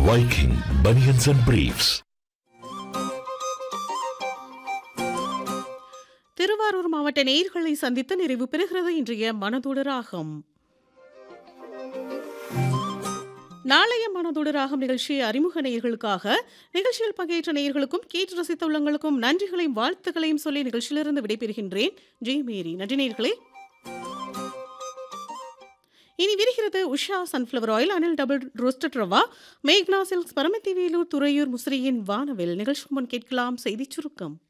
Viking Bunions and Briefs. Thiruvarur மாவட்ட நேயர்களை சந்தித்து நிறைவு பெறுகிறது இன்றைய மனதுடராகும் நாளைய மனதுடராகும் நிகழ்ச்சி அறிமுக நேயர்களுக்காக நிகழ்ச்சியில் பங்கேற்ற நேயர்களுக்கும் கேட்டு ரசித்த உள்ளங்களுக்கும் நன்றிகளையும் வாழ்த்துக்களையும் சொல்லி நிகழ்ச்சியிலிருந்து விடைபெறுகின்றேன் ஜெய் மேரி நன்றி நேயர்களே இனி விரிகிறது Usha sunflower oil Anil double roasted rava மேக்னா சில்க்ஸ் பரமத்தி வேலூர் துறையூர் முசிறியின் வானவில் நிகழ்ச்சி முன் கேட்கலாம் செய்திச் சுருக்கம்